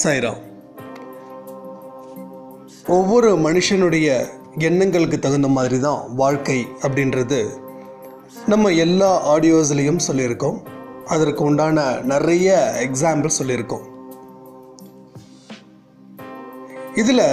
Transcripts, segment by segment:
சாய்ராம் ஒவ்வொரு மனுஷனுடைய எண்ணங்களுக்கு தகுந்த மாதிரி தான் வாழ்க்கை அப்படின்றது நம்ம எல்லா ஆடியோஸ்லேயும் சொல்லியிருக்கோம் அதற்கு உண்டான நிறைய எக்ஸாம்பிள் சொல்லியிருக்கோம் இதில்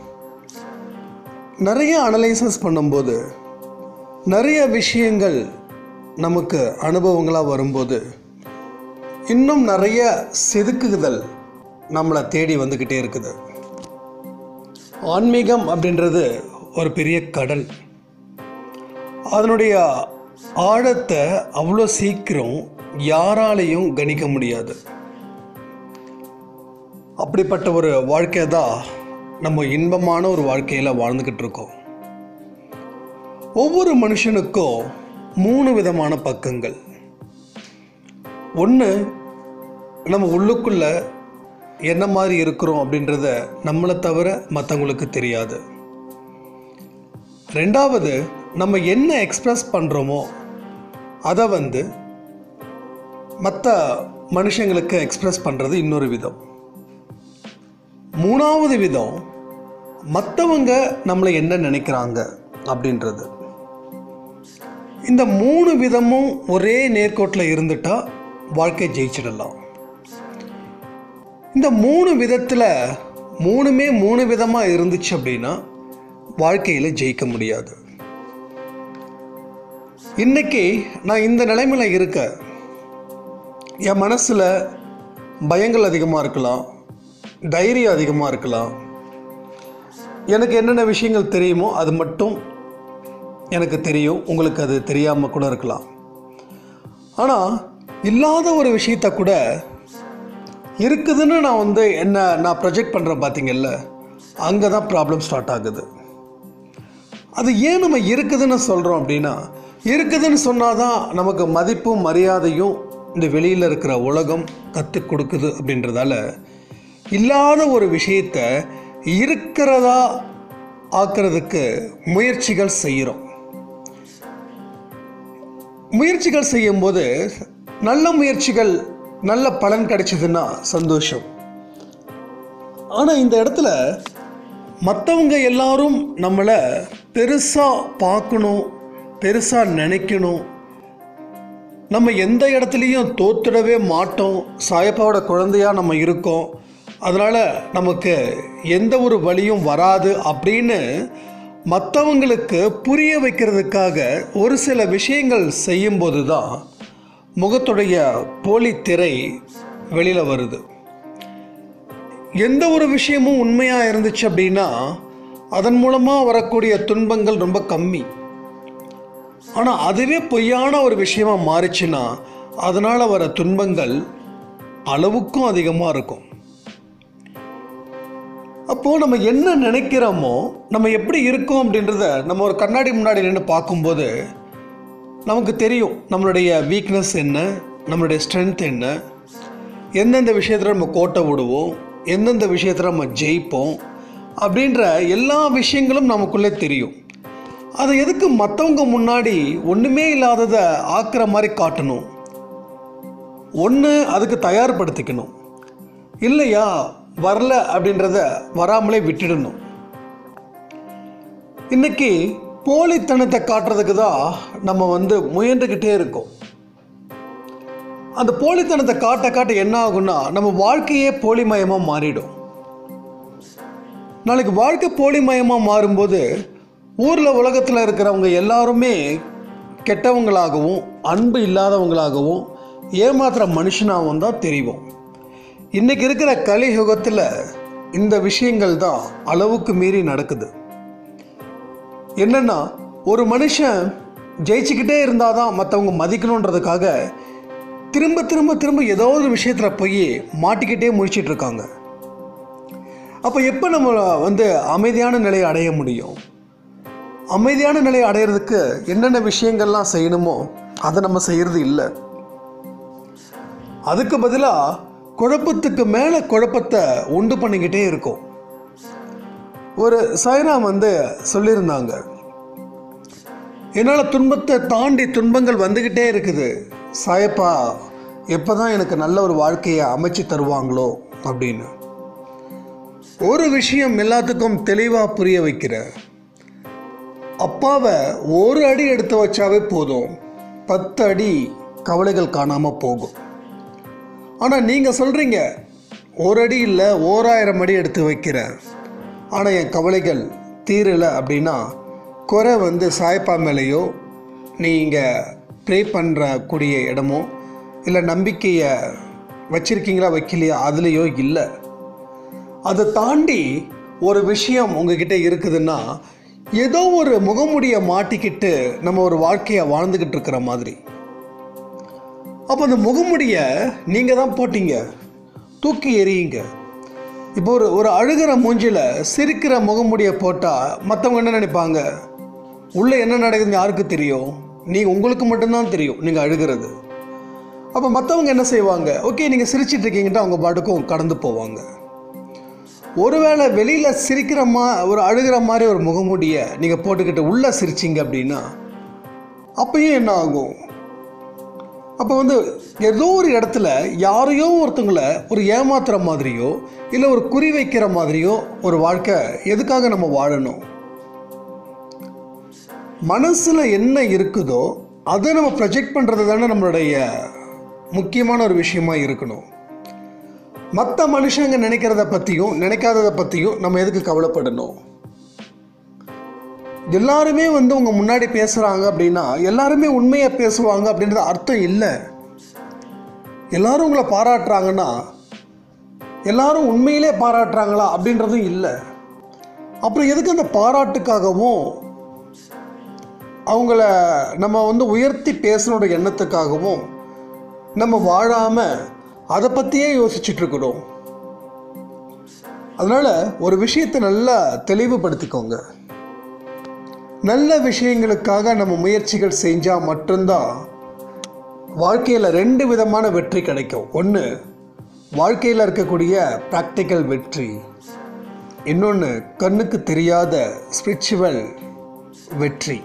நிறைய அனலைசஸ் பண்ணும்போது நிறைய விஷயங்கள் நமக்கு அனுபவங்களாக வரும்போது இன்னும் நிறைய செதுக்குதல் நம்மளை தேடி வந்துக்கிட்டே இருக்குது ஆன்மீகம் அப்படின்றது ஒரு பெரிய கடல் அதனுடைய ஆழத்தை அவ்வளோ சீக்கிரம் யாராலையும் கணிக்க முடியாது அப்படிப்பட்ட ஒரு வாழ்க்கை தான் நம்ம இன்பமான ஒரு வாழ்க்கையில் வாழ்ந்துக்கிட்டு இருக்கோம் ஒவ்வொரு மனுஷனுக்கும் மூணு விதமான பக்கங்கள் ஒன்று நம்ம உள்ளுக்குள்ள என்ன மாதிரி இருக்கிறோம் அப்படின்றத நம்மளை தவிர மற்றவங்களுக்கு தெரியாது ரெண்டாவது நம்ம என்ன எக்ஸ்ப்ரெஸ் பண்ணுறோமோ அதை வந்து மற்ற மனுஷங்களுக்கு எக்ஸ்ப்ரெஸ் பண்ணுறது இன்னொரு விதம் மூணாவது விதம் மற்றவங்க நம்மளை என்ன நினைக்கிறாங்க அப்படின்றது இந்த மூணு விதமும் ஒரே நேர்கோட்டில் இருந்துட்டா வாழ்க்கை ஜெயிச்சிடலாம் இந்த மூணு விதத்தில் மூணுமே மூணு விதமாக இருந்துச்சு அப்படின்னா வாழ்க்கையில் ஜெயிக்க முடியாது இன்னைக்கு நான் இந்த நிலைமையில் இருக்க என் மனசில் பயங்கள் அதிகமாக இருக்கலாம் தைரியம் அதிகமாக இருக்கலாம் எனக்கு என்னென்ன விஷயங்கள் தெரியுமோ அது மட்டும் எனக்கு தெரியும் உங்களுக்கு அது தெரியாமல் கூட இருக்கலாம் ஆனால் இல்லாத ஒரு விஷயத்த கூட இருக்குதுன்னு நான் வந்து என்ன நான் ப்ரொஜெக்ட் பண்ணுறேன் பார்த்தீங்கல்ல அங்கே தான் ப்ராப்ளம் ஸ்டார்ட் ஆகுது அது ஏன் நம்ம இருக்குதுன்னு சொல்கிறோம் அப்படின்னா இருக்குதுன்னு சொன்னால் தான் நமக்கு மதிப்பும் மரியாதையும் இந்த வெளியில் இருக்கிற உலகம் கற்றுக் கொடுக்குது அப்படின்றதால இல்லாத ஒரு விஷயத்த இருக்கிறதா ஆக்கிறதுக்கு முயற்சிகள் செய்கிறோம் முயற்சிகள் செய்யும்போது நல்ல முயற்சிகள் நல்ல பலன் கிடைச்சதுன்னா சந்தோஷம் ஆனால் இந்த இடத்துல மற்றவங்க எல்லாரும் நம்மளை பெருசாக பார்க்கணும் பெருசாக நினைக்கணும் நம்ம எந்த இடத்துலையும் தோத்துடவே மாட்டோம் சாயப்பாவோட குழந்தையாக நம்ம இருக்கோம் அதனால் நமக்கு எந்த ஒரு வழியும் வராது அப்படின்னு மற்றவங்களுக்கு புரிய வைக்கிறதுக்காக ஒரு சில விஷயங்கள் செய்யும்போது தான் முகத்துடைய போலி திரை வெளியில் வருது எந்த ஒரு விஷயமும் உண்மையாக இருந்துச்சு அப்படின்னா அதன் மூலமாக வரக்கூடிய துன்பங்கள் ரொம்ப கம்மி ஆனால் அதுவே பொய்யான ஒரு விஷயமா மாறிச்சுன்னா அதனால் வர துன்பங்கள் அளவுக்கும் அதிகமாக இருக்கும் அப்போது நம்ம என்ன நினைக்கிறோமோ நம்ம எப்படி இருக்கோம் அப்படின்றத நம்ம ஒரு கண்ணாடி முன்னாடி நின்று பார்க்கும்போது நமக்கு தெரியும் நம்மளுடைய வீக்னஸ் என்ன நம்மளுடைய ஸ்ட்ரென்த் என்ன எந்தெந்த விஷயத்தில் நம்ம கோட்டை விடுவோம் எந்தெந்த விஷயத்தில் நம்ம ஜெயிப்போம் அப்படின்ற எல்லா விஷயங்களும் நமக்குள்ளே தெரியும் அதை எதுக்கு மற்றவங்க முன்னாடி ஒன்றுமே இல்லாததை ஆக்குற மாதிரி காட்டணும் ஒன்று அதுக்கு தயார்படுத்திக்கணும் இல்லையா வரல அப்படின்றத வராமலே விட்டுடணும் இன்னைக்கு போலித்தனத்தை காட்டுறதுக்கு தான் நம்ம வந்து முயன்றுக்கிட்டே இருக்கோம் அந்த போலித்தனத்தை காட்ட காட்ட என்ன ஆகும்னா நம்ம வாழ்க்கையே போலிமயமாக மாறிடும் நாளைக்கு வாழ்க்கை போலிமயமாக மாறும்போது ஊரில் உலகத்தில் இருக்கிறவங்க எல்லாருமே கெட்டவங்களாகவும் அன்பு இல்லாதவங்களாகவும் ஏமாத்துற மனுஷனாகவும் தான் தெரியும் இன்றைக்கி இருக்கிற கலியுகத்தில் இந்த விஷயங்கள் தான் அளவுக்கு மீறி நடக்குது என்னென்னா ஒரு மனுஷன் ஜெயிச்சுக்கிட்டே இருந்தால் தான் மற்றவங்க மதிக்கணுன்றதுக்காக திரும்ப திரும்ப திரும்ப ஏதோ ஒரு விஷயத்தில் போய் மாட்டிக்கிட்டே முடிச்சிட்டு இருக்காங்க அப்போ எப்போ நம்ம வந்து அமைதியான நிலையை அடைய முடியும் அமைதியான நிலையை அடையிறதுக்கு என்னென்ன விஷயங்கள்லாம் செய்யணுமோ அதை நம்ம செய்கிறது இல்லை அதுக்கு பதிலாக குழப்பத்துக்கு மேலே குழப்பத்தை உண்டு பண்ணிக்கிட்டே இருக்கும் ஒரு சாய்ராம் வந்து சொல்லியிருந்தாங்க என்னால் துன்பத்தை தாண்டி துன்பங்கள் வந்துக்கிட்டே இருக்குது சாயப்பா எப்போ தான் எனக்கு நல்ல ஒரு வாழ்க்கையை அமைச்சு தருவாங்களோ அப்படின்னு ஒரு விஷயம் எல்லாத்துக்கும் தெளிவாக புரிய வைக்கிற அப்பாவை ஒரு அடி எடுத்து வச்சாவே போதும் பத்து அடி கவலைகள் காணாமல் போகும் ஆனால் நீங்கள் சொல்கிறீங்க ஒரு அடி இல்லை ஓராயிரம் அடி எடுத்து வைக்கிறேன் ஆனால் என் கவலைகள் தீரலை அப்படின்னா குறை வந்து சாய்ப்பா மேலேயோ நீங்கள் ப்ரே பண்ணுற கூடிய இடமோ இல்லை நம்பிக்கையை வச்சிருக்கீங்களா வைக்கலையா அதுலேயோ இல்லை அதை தாண்டி ஒரு விஷயம் உங்ககிட்ட இருக்குதுன்னா ஏதோ ஒரு முகமுடியை மாட்டிக்கிட்டு நம்ம ஒரு வாழ்க்கையை வாழ்ந்துக்கிட்டு இருக்கிற மாதிரி அப்போ அந்த முகமுடியை நீங்கள் தான் போட்டீங்க தூக்கி எறியுங்க இப்போ ஒரு ஒரு அழுகிற மூஞ்சில சிரிக்கிற முகமுடியை போட்டால் மற்றவங்க என்ன நினைப்பாங்க உள்ளே என்ன நடக்குதுன்னு யாருக்கு தெரியும் நீங்கள் உங்களுக்கு மட்டும்தான் தெரியும் நீங்கள் அழுகிறது அப்போ மற்றவங்க என்ன செய்வாங்க ஓகே நீங்கள் சிரிச்சிட்டு இருக்கீங்கன்ட்டு அவங்க பாட்டுக்கும் கடந்து போவாங்க ஒருவேளை வெளியில் சிரிக்கிற மா ஒரு அழுகிற மாதிரி ஒரு முகமூடியை நீங்கள் போட்டுக்கிட்டு உள்ளே சிரிச்சிங்க அப்படின்னா அப்பயும் என்ன ஆகும் அப்போ வந்து ஏதோ ஒரு இடத்துல யாரையோ ஒருத்தங்களை ஒரு ஏமாத்துற மாதிரியோ இல்லை ஒரு குறி வைக்கிற மாதிரியோ ஒரு வாழ்க்கை எதுக்காக நம்ம வாழணும் மனசில் என்ன இருக்குதோ அதை நம்ம ப்ரொஜெக்ட் பண்ணுறது தானே நம்மளுடைய முக்கியமான ஒரு விஷயமா இருக்கணும் மற்ற மனுஷங்க நினைக்கிறத பற்றியும் நினைக்காததை பற்றியும் நம்ம எதுக்கு கவலைப்படணும் எல்லாருமே வந்து உங்கள் முன்னாடி பேசுகிறாங்க அப்படின்னா எல்லாருமே உண்மையை பேசுவாங்க அப்படின்றது அர்த்தம் இல்லை எல்லாரும் உங்களை பாராட்டுறாங்கன்னா எல்லாரும் உண்மையிலே பாராட்டுறாங்களா அப்படின்றதும் இல்லை அப்புறம் எதுக்கு அந்த பாராட்டுக்காகவும் அவங்கள நம்ம வந்து உயர்த்தி பேசணுன்ற எண்ணத்துக்காகவும் நம்ம வாழாமல் அதை பற்றியே யோசிச்சுட்டு இருக்கிறோம் அதனால் ஒரு விஷயத்தை நல்லா தெளிவுபடுத்திக்கோங்க நல்ல விஷயங்களுக்காக நம்ம முயற்சிகள் செஞ்சால் மட்டும்தான் வாழ்க்கையில் ரெண்டு விதமான வெற்றி கிடைக்கும் ஒன்று வாழ்க்கையில் இருக்கக்கூடிய ப்ராக்டிக்கல் வெற்றி இன்னொன்று கண்ணுக்கு தெரியாத ஸ்பிரிச்சுவல் வெற்றி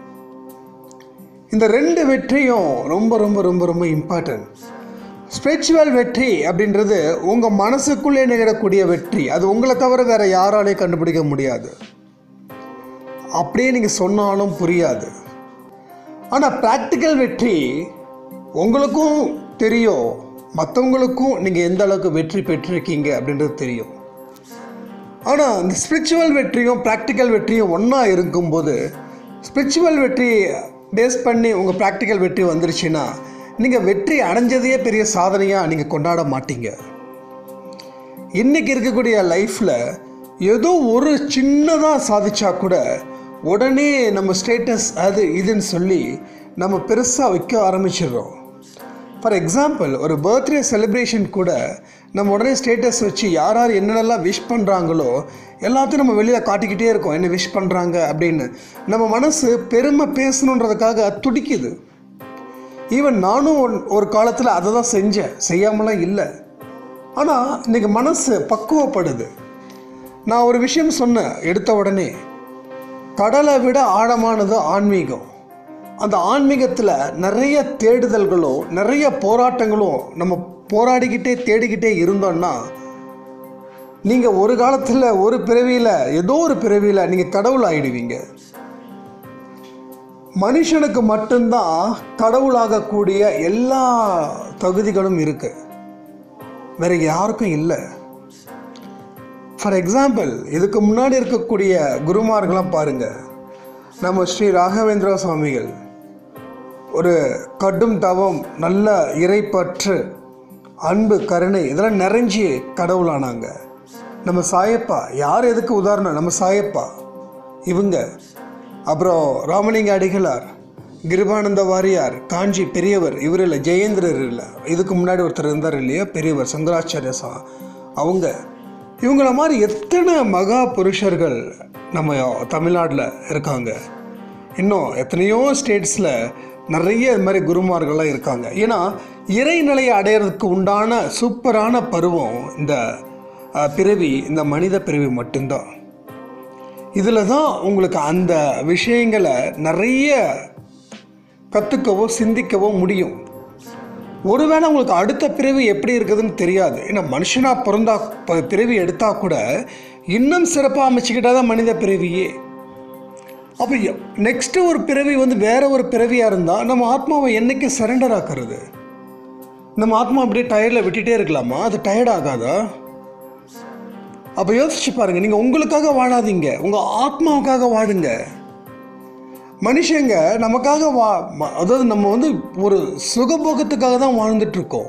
இந்த ரெண்டு வெற்றியும் ரொம்ப ரொம்ப ரொம்ப ரொம்ப இம்பார்ட்டன்ட் ஸ்பிரிச்சுவல் வெற்றி அப்படின்றது உங்கள் மனசுக்குள்ளே நிகழக்கூடிய வெற்றி அது உங்களை தவிர வேறு யாராலையும் கண்டுபிடிக்க முடியாது அப்படியே நீங்கள் சொன்னாலும் புரியாது ஆனால் ப்ராக்டிக்கல் வெற்றி உங்களுக்கும் தெரியும் மற்றவங்களுக்கும் நீங்கள் எந்த அளவுக்கு வெற்றி பெற்றிருக்கீங்க அப்படின்றது தெரியும் ஆனால் இந்த ஸ்பிரிச்சுவல் வெற்றியும் ப்ராக்டிக்கல் வெற்றியும் ஒன்றா இருக்கும்போது ஸ்பிரிச்சுவல் வெற்றி பேஸ் பண்ணி உங்கள் ப்ராக்டிக்கல் வெற்றி வந்துருச்சுன்னா நீங்கள் வெற்றி அடைஞ்சதையே பெரிய சாதனையாக நீங்கள் கொண்டாட மாட்டீங்க இன்றைக்கி இருக்கக்கூடிய லைஃப்பில் ஏதோ ஒரு சின்னதாக சாதிச்சா கூட உடனே நம்ம ஸ்டேட்டஸ் அது இதுன்னு சொல்லி நம்ம பெருசாக வைக்க ஆரம்பிச்சிடுறோம் ஃபார் எக்ஸாம்பிள் ஒரு பர்த்டே செலிப்ரேஷன் கூட நம்ம உடனே ஸ்டேட்டஸ் வச்சு யார் யார் என்னென்னலாம் விஷ் பண்ணுறாங்களோ எல்லாத்தையும் நம்ம வெளியில் காட்டிக்கிட்டே இருக்கோம் என்ன விஷ் பண்ணுறாங்க அப்படின்னு நம்ம மனசு பெருமை பேசணுன்றதுக்காக துடிக்குது ஈவன் நானும் ஒரு- ஒரு காலத்தில் அதை தான் செஞ்சேன் செய்யாமலாம் இல்லை ஆனால் இன்றைக்கி மனசு பக்குவப்படுது நான் ஒரு விஷயம் சொன்னேன் எடுத்த உடனே கடலை விட ஆழமானது ஆன்மீகம் அந்த ஆன்மீகத்தில் நிறைய தேடுதல்களும் நிறைய போராட்டங்களும் நம்ம போராடிக்கிட்டே தேடிக்கிட்டே இருந்தோம்னா நீங்கள் ஒரு காலத்தில் ஒரு பிறவியில் ஏதோ ஒரு பிறவியில் நீங்கள் கடவுள் ஆயிடுவீங்க மனுஷனுக்கு மட்டும்தான் கடவுளாகக்கூடிய எல்லா தகுதிகளும் இருக்கு வேற யாருக்கும் இல்லை ஃபார் எக்ஸாம்பிள் இதுக்கு முன்னாடி இருக்கக்கூடிய குருமார்கள்லாம் பாருங்க நம்ம ஸ்ரீ ராகவேந்திர சுவாமிகள் ஒரு கடும் தவம் நல்ல இறைப்பற்று அன்பு கருணை இதெல்லாம் நிறைஞ்சி கடவுளானாங்க நம்ம சாயப்பா யார் எதுக்கு உதாரணம் நம்ம சாயப்பா இவங்க அப்புறம் ராமலிங்க அடிகளார் கிருபானந்த வாரியார் காஞ்சி பெரியவர் இவர் இல்லை ஜெயேந்திரர் இல்லை இதுக்கு முன்னாடி ஒருத்தர் இருந்தார் இல்லையா பெரியவர் சங்கராச்சாரிய சா அவங்க இவங்கள மாதிரி எத்தனை மகா புருஷர்கள் நம்ம தமிழ்நாட்டில் இருக்காங்க இன்னும் எத்தனையோ ஸ்டேட்ஸில் நிறைய இது மாதிரி குருமார்கள்லாம் இருக்காங்க ஏன்னா இறைநிலையை அடையிறதுக்கு உண்டான சூப்பரான பருவம் இந்த அஹ், பிறவி இந்த மனித பிறவி மட்டும்தான் இதில் தான் உங்களுக்கு அந்த விஷயங்களை நிறைய கற்றுக்கவோ சிந்திக்கவோ முடியும் ஒருவேளை உங்களுக்கு அடுத்த பிறவி எப்படி இருக்குதுன்னு தெரியாது ஏன்னா மனுஷனாக பிறந்தா ப- பிறவி எடுத்தால் கூட இன்னும் சிறப்பாக அமைச்சுக்கிட்டா தான் மனித பிறவியே அப்போ நெக்ஸ்ட்டு ஒரு பிறவி வந்து வேற ஒரு பிறவியாக இருந்தால் நம்ம ஆத்மாவை என்னைக்கு சரண்டர் ஆக்குறது நம்ம ஆத்மா அப்படியே டயர்டில் விட்டுட்டே இருக்கலாமா அது டயர்ட் ஆகாதா அப்போ யோசிச்சு பாருங்க நீங்கள் உங்களுக்காக வாழாதீங்க உங்கள் ஆத்மாவுக்காக வாழுங்க மனுஷங்க நமக்காக வா ம- அதாவது நம்ம வந்து ஒரு சுகபோகத்துக்காக தான் வாழ்ந்துட்டு இருக்கோம்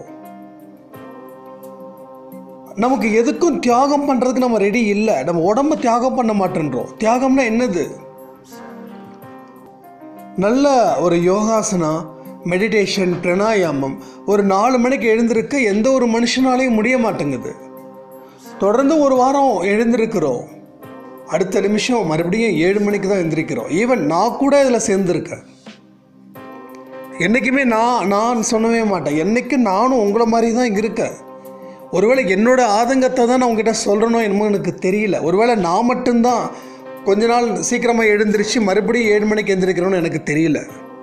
நமக்கு எதுக்கும் தியாகம் பண்ணுறதுக்கு நம்ம ரெடி இல்லை நம்ம உடம்ப தியாகம் பண்ண மாட்டேன்றோம் தியாகம்னா என்னது நல்ல ஒரு யோகாசனா மெடிடேஷன் பிராணாயாமம் ஒரு நாலு மணிக்கு எழுந்திருக்க எந்த ஒரு மனுஷனாலையும் முடிய மாட்டேங்குது தொடர்ந்து ஒரு வாரம் எழுந்திருக்கிறோம் அடுத்த நிமிஷம் மறுபடியும் ஏழு மணிக்கு தான் எழுந்திருக்கிறோம் ஈவன் நான் கூட இதில் சேர்ந்துருக்கேன் என்றைக்குமே நான் நான் சொல்லவே மாட்டேன் என்றைக்கும் நானும் உங்களை மாதிரி தான் இருக்கேன் ஒருவேளை என்னோட ஆதங்கத்தை தான் நான் உங்ககிட்ட சொல்கிறனோ என்னமோ எனக்கு தெரியல ஒருவேளை நான் மட்டும்தான் கொஞ்ச நாள் சீக்கிரமாக எழுந்திருச்சு மறுபடியும் ஏழு மணிக்கு எழுந்திருக்கிறோன்னு எனக்கு தெரியல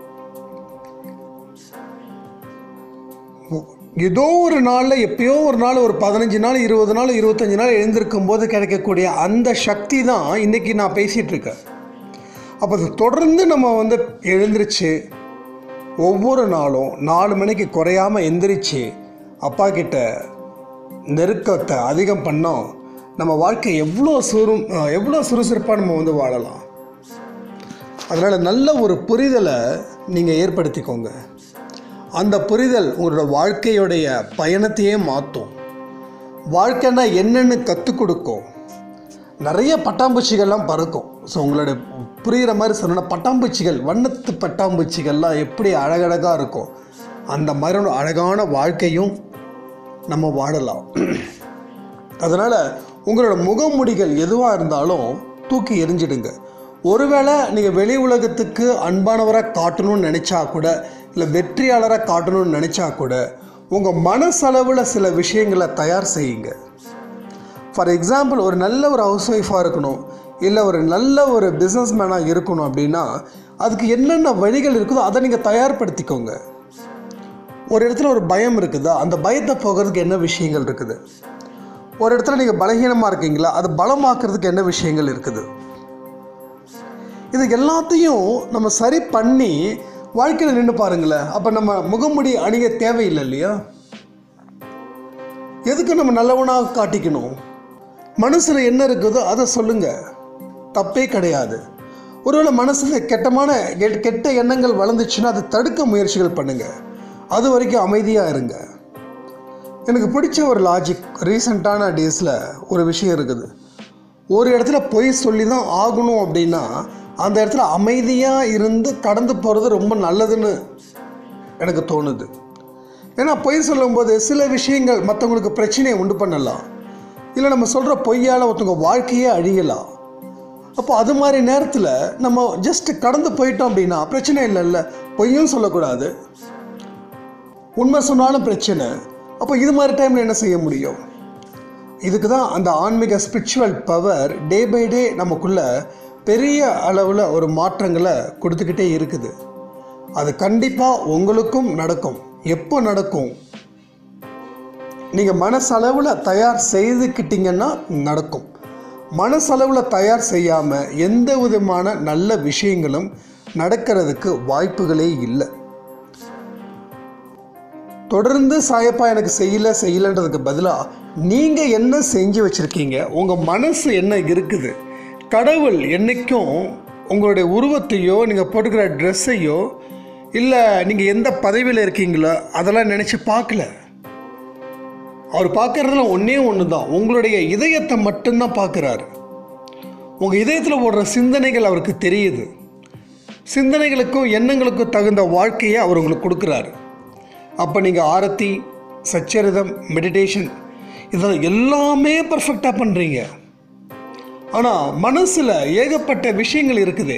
ஏதோ ஒரு நாளில் எப்பயோ ஒரு நாள் ஒரு பதினஞ்சு நாள் இருபது நாள் இருபத்தஞ்சு நாள் எழுந்திருக்கும் போது கிடைக்கக்கூடிய அந்த சக்தி தான் இன்றைக்கி நான் பேசிகிட்டு இருக்கேன் அப்போ அது தொடர்ந்து நம்ம வந்து எழுந்திருச்சு ஒவ்வொரு நாளும் நாலு மணிக்கு குறையாமல் எந்திரிச்சு அப்பா கிட்ட நெருக்கத்தை அதிகம் பண்ணோம் நம்ம வாழ்க்கை எவ்வளோ சுரும் எவ்வளோ சுறுசுறுப்பாக நம்ம வந்து வாழலாம் அதனால் நல்ல ஒரு புரிதலை நீங்கள் ஏற்படுத்திக்கோங்க அந்த புரிதல் உங்களோட வாழ்க்கையுடைய பயணத்தையே மாற்றும் வாழ்க்கைன்னா என்னன்னு கற்றுக் கொடுக்கும் நிறைய பட்டாம்பூச்சிகள்லாம் பறக்கும் ஸோ உங்களோட புரிகிற மாதிரி சொன்னா பட்டாம்பூச்சிகள் வண்ணத்து பட்டாம்பூச்சிகள்லாம் எப்படி அழகழகாக இருக்கும் அந்த மாதிரி ஒரு அழகான வாழ்க்கையும் நம்ம வாழலாம் அதனால் உங்களோட முகமுடிகள் எதுவாக இருந்தாலும் தூக்கி எரிஞ்சிடுங்க ஒருவேளை நீங்கள் வெளி உலகத்துக்கு அன்பானவராக காட்டணும்னு நினச்சா கூட இல்லை வெற்றியாளராக காட்டணும்னு நினச்சா கூட உங்கள் மனசளவில் சில விஷயங்களை தயார் செய்யுங்க ஃபார் எக்ஸாம்பிள் ஒரு நல்ல ஒரு ஹவுஸ் ஒய்ஃபாக இருக்கணும் இல்லை ஒரு நல்ல ஒரு பிஸ்னஸ் மேனாக இருக்கணும் அப்படின்னா அதுக்கு என்னென்ன வழிகள் இருக்குதோ அதை நீங்கள் தயார்படுத்திக்கோங்க ஒரு இடத்துல ஒரு பயம் இருக்குதா அந்த பயத்தை போகிறதுக்கு என்ன விஷயங்கள் இருக்குது ஒரு இடத்துல நீங்கள் பலகீனமாக இருக்கீங்களா அது பலமாக்குறதுக்கு என்ன விஷயங்கள் இருக்குது இது எல்லாத்தையும் நம்ம சரி பண்ணி வாழ்க்கையில் நின்று பாருங்களேன் அப்போ நம்ம முகமுடி அணிய தேவையில்லை இல்லையா எதுக்கு நம்ம நல்லவனாக காட்டிக்கணும் மனசில் என்ன இருக்குதோ அதை சொல்லுங்க தப்பே கிடையாது ஒருவேளை மனசில் கெட்டமான கெ- கெட்ட எண்ணங்கள் வளர்ந்துச்சுன்னா அதை தடுக்க முயற்சிகள் பண்ணுங்க அது வரைக்கும் அமைதியாக இருங்க எனக்கு பிடிச்ச ஒரு லாஜிக் ரீசண்டான டேஸில் ஒரு விஷயம் இருக்குது ஒரு இடத்துல பொய் சொல்லி தான் ஆகணும் அப்படின்னா அந்த இடத்துல அமைதியாக இருந்து கடந்து போகிறது ரொம்ப நல்லதுன்னு எனக்கு தோணுது ஏன்னா பொய் சொல்லும்போது சில விஷயங்கள் மற்றவங்களுக்கு பிரச்சனையை உண்டு பண்ணலாம் இல்லை நம்ம சொல்கிற பொய்யால் ஒருத்தவங்க வாழ்க்கையே அழியலாம் அப்போ அது மாதிரி நேரத்தில் நம்ம ஜஸ்ட் கடந்து போயிட்டோம் அப்படின்னா பிரச்சனை இல்லைல்ல பொய்யும் சொல்லக்கூடாது உண்மை சொன்னாலும் பிரச்சனை அப்போ இது மாதிரி டைமில் என்ன செய்ய முடியும் இதுக்கு தான் அந்த ஆன்மீக spiritual power day by day நமக்குள்ள பெரிய அளவில் ஒரு மாற்றங்களை கொடுத்துக்கிட்டே இருக்குது அது கண்டிப்பாக உங்களுக்கும் நடக்கும் எப்போ நடக்கும் நீங்கள் மனசளவில் தயார் செய்துக்கிட்டீங்கன்னா நடக்கும் மனசளவில் தயார் செய்யாமல் எந்த விதமான நல்ல விஷயங்களும் நடக்கிறதுக்கு வாய்ப்புகளே இல்லை தொடர்ந்து சாயப்பா எனக்கு செய்யல செய்யலன்றதுக்கு பதிலாக நீங்கள் என்ன செஞ்சு வச்சுருக்கீங்க உங்கள் மனசு என்ன இருக்குது கடவுள் என்றைக்கும் உங்களுடைய உருவத்தையோ நீங்கள் போட்டுக்கிற ட்ரெஸ்ஸையோ இல்லை நீங்கள் எந்த பதவியில் இருக்கீங்களோ அதெல்லாம் நினச்சி பார்க்கல அவர் பார்க்கறதுல ஒன்றே ஒன்று தான் உங்களுடைய இதயத்தை மட்டும்தான் பார்க்குறாரு உங்கள் இதயத்தில் ஓடுற சிந்தனைகள் அவருக்கு தெரியுது சிந்தனைகளுக்கும் எண்ணங்களுக்கும் தகுந்த வாழ்க்கையை அவர் உங்களுக்கு கொடுக்குறாரு அப்போ நீங்கள் ஆரத்தி சச்சரிதம் மெடிடேஷன் இதெல்லாம் எல்லாமே பர்ஃபெக்டாக பண்ணுறீங்க ஆனால் மனசில் ஏகப்பட்ட விஷயங்கள் இருக்குது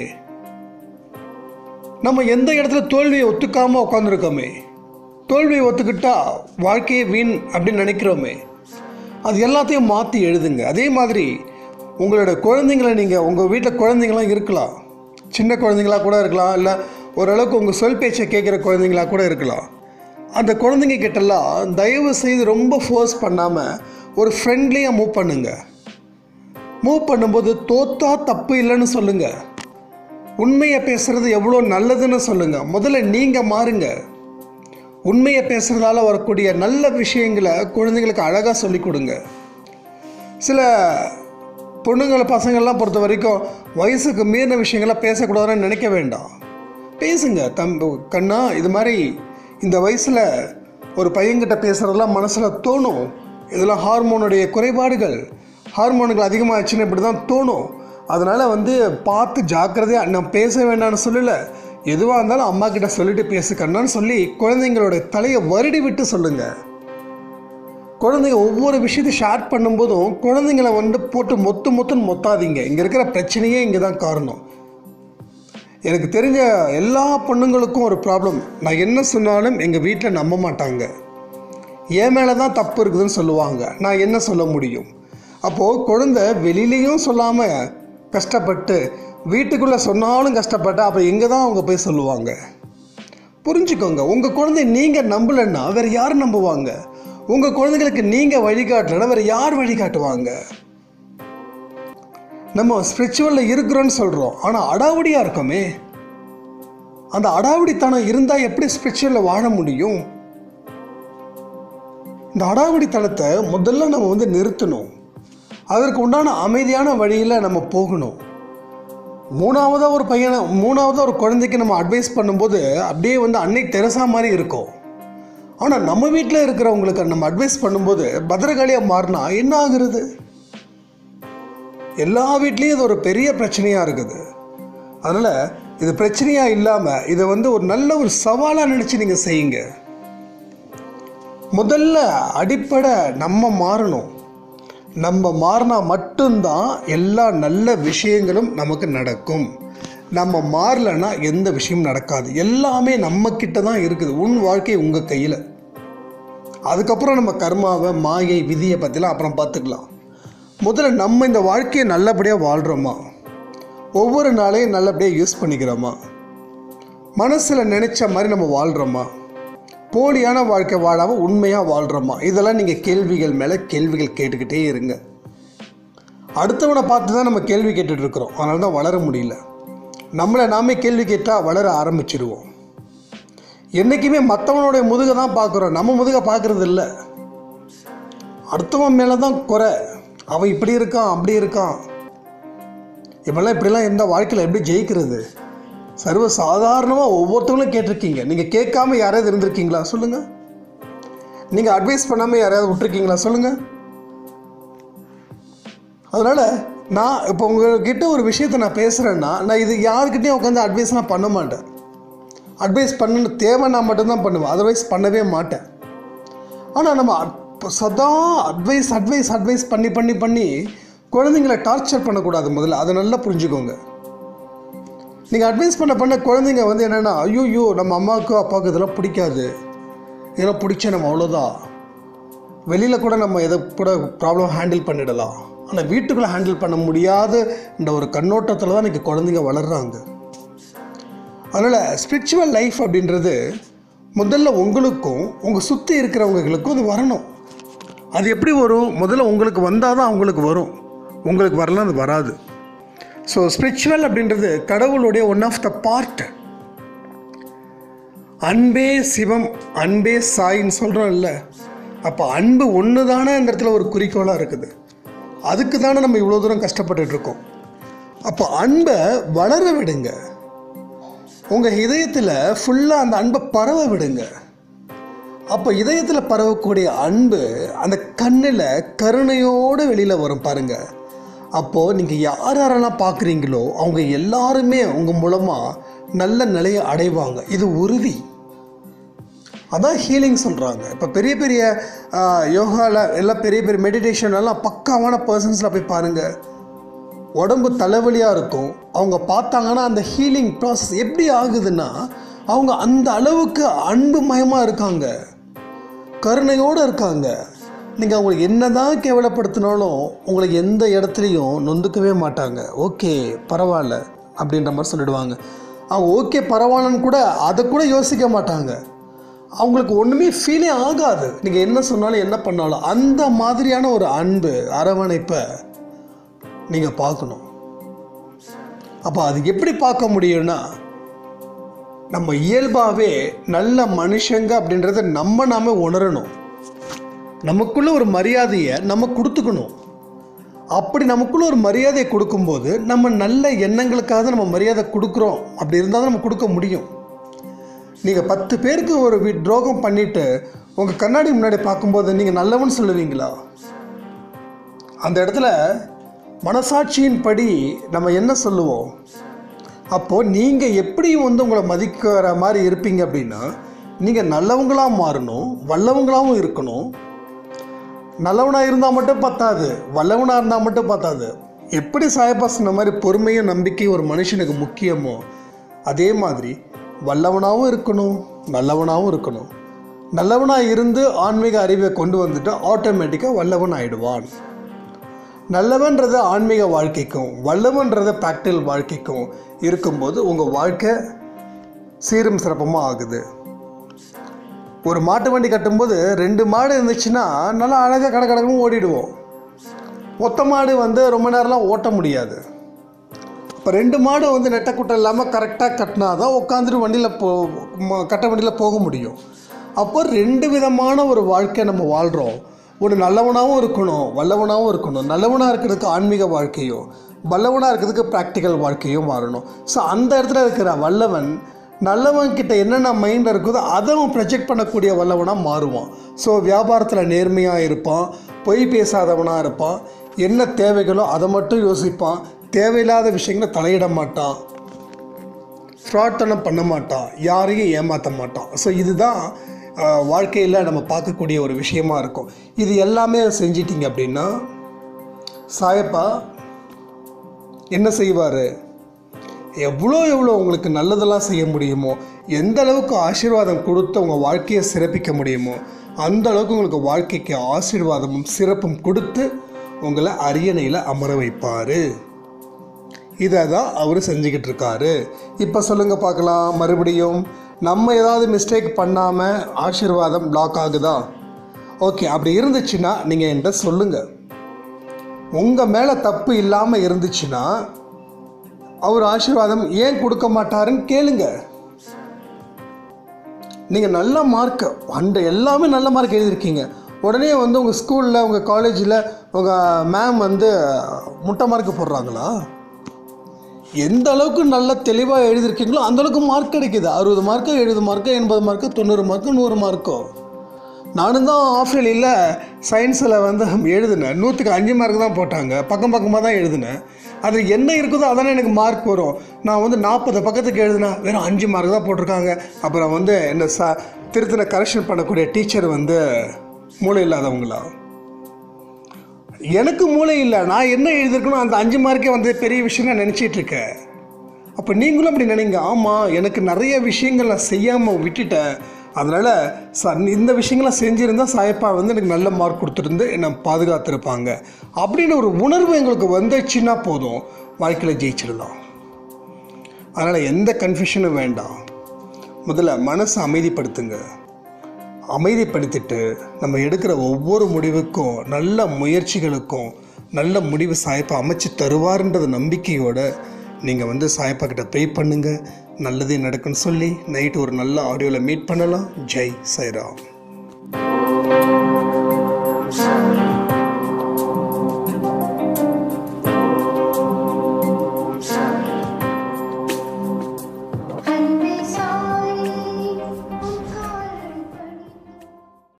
நம்ம எந்த இடத்துல தோல்வியை ஒத்துக்காமல் உட்காந்துருக்கோமே தோல்வியை ஒத்துக்கிட்டா வாழ்க்கையே வீண் அப்படின்னு நினைக்கிறோமே அது எல்லாத்தையும் மாற்றி எழுதுங்க அதே மாதிரி உங்களோட குழந்தைங்கள நீங்கள் உங்கள் வீட்டில் குழந்தைங்களாம் இருக்கலாம் சின்ன குழந்தைங்களா கூட இருக்கலாம் இல்லை ஓரளவுக்கு உங்கள் சொல் பேச்சை கேட்குற குழந்தைங்களா கூட இருக்கலாம் அந்த குழந்தைங்க கிட்டலாம் தயவு செய்து ரொம்ப ஃபோர்ஸ் பண்ணாமல் ஒரு ஃப்ரெண்ட்லியாக மூவ் பண்ணுங்க மூவ் பண்ணும்போது தோத்தா தப்பு இல்லைன்னு சொல்லுங்க உண்மையை பேசுறது எவ்வளோ நல்லதுன்னு சொல்லுங்க முதல்ல நீங்கள் மாறுங்க உண்மையை பேசுறதால வரக்கூடிய நல்ல விஷயங்களை குழந்தைங்களுக்கு அழகாக சொல்லி கொடுங்க சில பொண்ணுங்களை பசங்கள்லாம் பொறுத்த வரைக்கும் வயசுக்கு மீறின விஷயங்களை பேசக்கூடாதுன்னு நினைக்க வேண்டாம் பேசுங்க தம்பு கண்ணா இது மாதிரி இந்த வயசில் ஒரு பையன்கிட்ட பேசுகிறதெல்லாம் மனசில் தோணும் இதெல்லாம் ஹார்மோனுடைய குறைபாடுகள் ஹார்மோனுகள் அதிகமாகிடுச்சுன்னு இப்படி தான் தோணும் அதனால் வந்து பார்த்து ஜாக்கிரதையாக நான் பேச வேண்டாம்னு சொல்லலை எதுவாக இருந்தாலும் அம்மா கிட்ட சொல்லிட்டு பேசு கண்ணான்னு சொல்லி குழந்தைங்களோட தலையை வருடி விட்டு சொல்லுங்கள் குழந்தைங்க ஒவ்வொரு விஷயத்தையும் ஷேர் பண்ணும்போதும் குழந்தைங்கள வந்து போட்டு மொத்து மொத்துன்னு மொத்தாதீங்க இங்கே இருக்கிற பிரச்சனையே இங்கே தான் காரணம் எனக்கு தெரிஞ்ச எல்லா பொண்ணுங்களுக்கும் ஒரு ப்ராப்ளம் நான் என்ன சொன்னாலும் எங்கள் வீட்டில் நம்ப மாட்டாங்க என் மேலே தான் தப்பு இருக்குதுன்னு சொல்லுவாங்க நான் என்ன சொல்ல முடியும் அப்போது குழந்தை வெளியிலையும் சொல்லாமல் கஷ்டப்பட்டு வீட்டுக்குள்ளே சொன்னாலும் கஷ்டப்பட்டு அப்போ எங்கே தான் அவங்க போய் சொல்லுவாங்க புரிஞ்சுக்கோங்க உங்கள் குழந்தை நீங்கள் நம்பலைன்னா வேறு யார் நம்புவாங்க உங்கள் குழந்தைங்களுக்கு நீங்கள் வழிகாட்டலைன்னா வேறு யார் வழிகாட்டுவாங்க நம்ம ஸ்பிரிச்சுவலில் இருக்கிறோன்னு சொல்கிறோம் ஆனால் அடாவடியாக இருக்கோமே அந்த அடாவடித்தனம் இருந்தால் எப்படி ஸ்பிரிச்சுவலில் வாழ முடியும் இந்த அடாவடித்தனத்தை முதல்ல நம்ம வந்து நிறுத்தணும் அதற்கு உண்டான அமைதியான வழியில் நம்ம போகணும் மூணாவதாக ஒரு பையனை மூணாவதாக ஒரு குழந்தைக்கு நம்ம அட்வைஸ் பண்ணும்போது அப்படியே வந்து அன்னை தெரசா மாதிரி இருக்கும் ஆனால் நம்ம வீட்டில் இருக்கிறவங்களுக்கு நம்ம அட்வைஸ் பண்ணும்போது பத்திரகாளியாக மாறினா என்ன ஆகுறது எல்லா வீட்லேயும் இது ஒரு பெரிய பிரச்சனையாக இருக்குது அதனால் இது பிரச்சனையாக இல்லாமல் இதை வந்து ஒரு நல்ல ஒரு சவாலாக நினச்சி நீங்கள் செய்யுங்க முதல்ல அடிப்படை நம்ம மாறணும் நம்ம மாறினா மட்டும்தான் எல்லா நல்ல விஷயங்களும் நமக்கு நடக்கும் நம்ம மாறலைன்னா எந்த விஷயமும் நடக்காது எல்லாமே நம்ம கிட்ட தான் இருக்குது உன் வாழ்க்கை உங்கள் கையில் அதுக்கப்புறம் நம்ம கர்மாவை மாயை விதியை பற்றிலாம் அப்புறம் பார்த்துக்கலாம் முதல்ல நம்ம இந்த வாழ்க்கையை நல்லபடியாக வாழ்கிறோமா ஒவ்வொரு நாளையும் நல்லபடியாக யூஸ் பண்ணிக்கிறோமா மனசில் நினச்ச மாதிரி நம்ம வாழ்கிறோமா போலியான வாழ்க்கை வாழாமல் உண்மையாக வாழ்கிறோமா இதெல்லாம் நீங்கள் கேள்விகள் மேலே கேள்விகள் கேட்டுக்கிட்டே இருங்க அடுத்தவனை பார்த்து தான் நம்ம கேள்வி கேட்டுட்டு இருக்கிறோம் அதனால தான் வளர முடியல நம்மளை நாமே கேள்வி கேட்டால் வளர ஆரம்பிச்சிடுவோம் என்றைக்குமே மற்றவனுடைய முதுகை தான் பார்க்குறோம் நம்ம முதுகை பார்க்குறது இல்லை அடுத்தவன் மேலே தான் குறை அவன் இப்படி இருக்கான் அப்படி இருக்கான் இப்பெல்லாம் இப்படிலாம் இருந்தால் வாழ்க்கையில் எப்படி ஜெயிக்கிறது சர்வ சாதாரணமாக ஒவ்வொருத்தவங்களும் கேட்டிருக்கீங்க நீங்கள் கேட்காம யாராவது இருந்திருக்கீங்களா சொல்லுங்கள் நீங்கள் அட்வைஸ் பண்ணாமல் யாரையாவது விட்டுருக்கீங்களா சொல்லுங்கள் அதனால் நான் இப்போ உங்ககிட்ட ஒரு விஷயத்தை நான் பேசுகிறேன்னா நான் இது யாருக்கிட்டையும் உட்காந்து அட்வைஸ் நான் பண்ண மாட்டேன் அட்வைஸ் பண்ண தேவைன்னா மட்டும்தான் பண்ணுவேன் அதர்வைஸ் பண்ணவே மாட்டேன் ஆனால் நம்ம அட்- சதா அட்வைஸ் அட்வைஸ் அட்வைஸ் பண்ணி பண்ணி பண்ணி குழந்தைங்கள டார்ச்சர் பண்ணக்கூடாது முதல்ல அதை நல்லா புரிஞ்சுக்கோங்க நீங்கள் அட்வைஸ் பண்ண பண்ண குழந்தைங்க வந்து என்னென்னா ஐயோ நம்ம அம்மாவுக்கு அப்பாவுக்கு இதெல்லாம் பிடிக்காது இதெல்லாம் பிடிச்ச நம்ம அவ்வளோதான் வெளியில் கூட நம்ம எதை கூட ப்ராப்ளம் ஹேண்டில் பண்ணிடலாம் ஆனால் வீட்டுக்குள்ளே ஹேண்டில் பண்ண முடியாத இந்த ஒரு கண்ணோட்டத்தில் தான் இன்றைக்கி குழந்தைங்க வளர்கிறாங்க அதனால் ஸ்பிரிச்சுவல் லைஃப் அப்படின்றது முதல்ல உங்களுக்கும் உங்கள் சுற்றி இருக்கிறவங்களுக்கும் அது வரணும் அது எப்படி வரும் முதல்ல உங்களுக்கு வந்தால் தான் அவங்களுக்கு வரும் உங்களுக்கு வரலாம் அது வராது ஸோ ஸ்பிரிச்சுவல் அப்படின்றது கடவுளுடைய ஒன் ஆஃப் த பார்ட் அன்பே சிவம் அன்பே சாயின்னு சொல்கிறோம் இல்லை அப்போ அன்பு ஒன்று தானே இந்த இடத்துல ஒரு குறிக்கோளாக இருக்குது அதுக்கு தானே நம்ம இவ்வளோ தூரம் கஷ்டப்பட்டுட்டு இருக்கோம் அப்போ அன்பை வளர விடுங்க உங்கள் இதயத்தில் ஃபுல்லாக அந்த அன்பை பரவ விடுங்க அப்போ இதயத்தில் பரவக்கூடிய அன்பு அந்த கண்ணில் கருணையோடு வெளியில் வரும் பாருங்க அப்போது நீங்கள் யார் யாரெல்லாம் பார்க்குறீங்களோ அவங்க எல்லாருமே உங்கள் மூலமாக நல்ல நிலையை அடைவாங்க இது உறுதி அதான் ஹீலிங் சொல்கிறாங்க இப்போ பெரிய பெரிய யோகாவில் எல்லாம் பெரிய பெரிய மெடிடேஷன் எல்லாம் பக்காவான பர்சன்ஸில் போய் பாருங்கள் உடம்பு தலைவலியாக இருக்கும் அவங்க பார்த்தாங்கன்னா அந்த ஹீலிங் ப்ராசஸ் எப்படி ஆகுதுன்னா அவங்க அந்த அளவுக்கு அன்பு மயமாக இருக்காங்க கருணையோடு இருக்காங்க நீங்கள் அவங்களுக்கு என்ன தான் கேவலப்படுத்தினாலும் உங்களுக்கு எந்த இடத்துலையும் நொந்துக்கவே மாட்டாங்க ஓகே பரவாயில்ல அப்படின்ற மாதிரி சொல்லிடுவாங்க அவங்க ஓகே பரவாயில்லன்னு கூட அதை கூட யோசிக்க மாட்டாங்க அவங்களுக்கு ஒன்றுமே ஃபீலே ஆகாது நீங்கள் என்ன சொன்னாலும் என்ன பண்ணாலும் அந்த மாதிரியான ஒரு அன்பு அரவணைப்பை நீங்கள் பார்க்கணும் அப்போ அது எப்படி பார்க்க முடியும்னா நம்ம இயல்பாகவே நல்ல மனுஷங்க அப்படின்றத நம்ம நாம உணரணும் நமக்குள்ள ஒரு மரியாதையை நம்ம கொடுத்துக்கணும் அப்படி நமக்குள்ள ஒரு மரியாதையை கொடுக்கும்போது நம்ம நல்ல எண்ணங்களுக்காக தான் நம்ம மரியாதை கொடுக்குறோம் அப்படி இருந்தால் தான் நம்ம கொடுக்க முடியும் நீங்கள் பத்து பேருக்கு ஒரு வி- துரோகம் பண்ணிட்டு உங்கள் கண்ணாடி முன்னாடி பார்க்கும்போது நீங்கள் நல்லவன் சொல்லுவீங்களா அந்த இடத்துல மனசாட்சியின் படி நம்ம என்ன சொல்லுவோம் அப்போது நீங்கள் எப்படி வந்து உங்களை மதிக்கிற மாதிரி இருப்பீங்க அப்படின்னா நீங்கள் நல்லவங்களாக மாறணும் வல்லவங்களாகவும் இருக்கணும் நல்லவனாக இருந்தால் மட்டும் பத்தாது வல்லவனாக இருந்தால் மட்டும் பத்தாது எப்படி சாயப்பா சொன்ன மாதிரி பொறுமையும் நம்பிக்கையும் ஒரு மனுஷனுக்கு முக்கியமோ அதே மாதிரி வல்லவனாகவும் இருக்கணும் நல்லவனாகவும் இருக்கணும் நல்லவனாக இருந்து ஆன்மீக அறிவை கொண்டு வந்துட்டு ஆட்டோமேட்டிக்காக வல்லவன் ஆயிடுவான் நல்லவன்றது ஆன்மீக வாழ்க்கைக்கும் வல்லவன்றது ப்ராக்டிகல் வாழ்க்கைக்கும் இருக்கும்போது உங்கள் வாழ்க்கை சீரும் சிறப்பமாக ஆகுது ஒரு மாட்டு வண்டி கட்டும்போது ரெண்டு மாடு இருந்துச்சுன்னா நல்லா அழகாக கடை கடக்கணும் ஓடிடுவோம் ஒத்த மாடு வந்து ரொம்ப நேரம்லாம் ஓட்ட முடியாது இப்போ ரெண்டு மாடு வந்து நெட்டக்குட்டை இல்லாமல் கரெக்டாக கட்டினா தான் உட்காந்துட்டு வண்டியில் போ ம- கட்ட வண்டியில் போக முடியும் அப்போ ரெண்டு விதமான ஒரு வாழ்க்கை நம்ம வாழ்கிறோம் ஒரு நல்லவனாகவும் இருக்கணும் வல்லவனாகவும் இருக்கணும் நல்லவனாக இருக்கிறதுக்கு ஆன்மீக வாழ்க்கையும் வல்லவனாக இருக்கிறதுக்கு ப்ராக்டிக்கல் வாழ்க்கையும் மாறணும் ஸோ அந்த இடத்துல இருக்கிற வல்லவன் நல்லவன் கிட்ட என்னென்ன மைண்டில் இருக்குதோ அதை அவன் ப்ரொஜெக்ட் பண்ணக்கூடிய வல்லவனாக மாறுவான் ஸோ வியாபாரத்தில் நேர்மையாக இருப்பான் பொய் பேசாதவனாக இருப்பான் என்ன தேவைகளோ அதை மட்டும் யோசிப்பான் தேவையில்லாத விஷயங்களை தலையிட மாட்டான் ஃப்ராட்தனம் பண்ண மாட்டான் யாரையும் ஏமாற்ற மாட்டான் ஸோ இதுதான் வாழ்க்கையில் நம்ம பார்க்கக்கூடிய ஒரு விஷயமா இருக்கும் இது எல்லாமே செஞ்சிட்டிங்க அப்படின்னா சாயப்பா என்ன செய்வார் எவ்வளோ எவ்வளோ உங்களுக்கு நல்லதெல்லாம் செய்ய முடியுமோ எந்த அளவுக்கு ஆசீர்வாதம் கொடுத்து உங்கள் வாழ்க்கையை சிறப்பிக்க முடியுமோ அந்த அளவுக்கு உங்களுக்கு வாழ்க்கைக்கு ஆசீர்வாதமும் சிறப்பும் கொடுத்து உங்களை அரியணையில் அமர வைப்பார் இதை தான் அவர் செஞ்சுக்கிட்டு இருக்காரு இப்போ சொல்லுங்கள் பார்க்கலாம் மறுபடியும் நம்ம ஏதாவது மிஸ்டேக் பண்ணாமல் ஆசீர்வாதம் பிளாக் ஆகுதா ஓகே அப்படி இருந்துச்சுன்னா நீங்கள் என்கிட்ட சொல்லுங்கள் உங்கள் மேலே தப்பு இல்லாமல் இருந்துச்சுன்னா அவர் ஆசீர்வாதம் ஏன் கொடுக்க மாட்டாருன்னு கேளுங்க நீங்கள் நல்ல மார்க் அந்த எல்லாமே நல்ல மார்க் எழுதியிருக்கீங்க உடனே வந்து உங்கள் ஸ்கூலில் உங்கள் காலேஜில் உங்கள் மேம் வந்து முட்டை மார்க் போடுறாங்களா எந்த அளவுக்கு நல்ல தெளிவாக எழுதியிருக்கீங்களோ அந்த அளவுக்கு மார்க் கிடைக்குது அறுபது மார்க்கு எழுபது மார்க்கு எண்பது மார்க்கு தொண்ணூறு மார்க்கு நூறு மார்க்கோ நானும் தான் ஆஃப்ரேலியில் சயின்ஸில் வந்து எழுதினேன் நூற்றுக்கு அஞ்சு மார்க் தான் போட்டாங்க பக்கம் பக்கமாக தான் எழுதினேன் அது என்ன இருக்குதோ அதானே எனக்கு மார்க் வரும் நான் வந்து நாற்பது பக்கத்துக்கு எழுதினேன் வெறும் அஞ்சு மார்க் தான் போட்டிருக்காங்க அப்புறம் வந்து என்ன ச திருத்தின கரெக்ஷன் பண்ணக்கூடிய டீச்சர் வந்து மூளை இல்லாதவங்களா எனக்கு மூளை இல்லை நான் என்ன எழுதியிருக்கணும் அந்த அஞ்சு மார்க்கே வந்து பெரிய விஷயம் நான் நினச்சிட்டு இருக்கேன் அப்போ நீங்களும் அப்படி நினைங்க ஆமாம் எனக்கு நிறைய விஷயங்கள் நான் செய்யாமல் விட்டுட்டேன் அதனால் ச இந்த விஷயங்கள்லாம் செஞ்சுருந்தா சாயப்பா வந்து எனக்கு நல்ல மார்க் கொடுத்துருந்து என்னை பாதுகாத்திருப்பாங்க அப்படின்னு ஒரு உணர்வு எங்களுக்கு வந்துச்சுன்னா போதும் வாழ்க்கையில் ஜெயிச்சிடலாம் அதனால் எந்த கன்ஃபியூஷனும் வேண்டாம் முதல்ல மனசை அமைதிப்படுத்துங்க அமைதிப்படுத்திட்டு நம்ம எடுக்கிற ஒவ்வொரு முடிவுக்கும் நல்ல முயற்சிகளுக்கும் நல்ல முடிவு சாயப்பா அமைச்சு தருவார்ன்றது நம்பிக்கையோட நீங்கள் வந்து சாயப்பா கிட்ட ப்ரே பண்ணுங்கள் நல்லதே நடக்குன்னு சொல்லி நைட்டு ஒரு நல்ல ஆடியோவில் மீட் பண்ணலாம் ஜெய் சாய்ராம்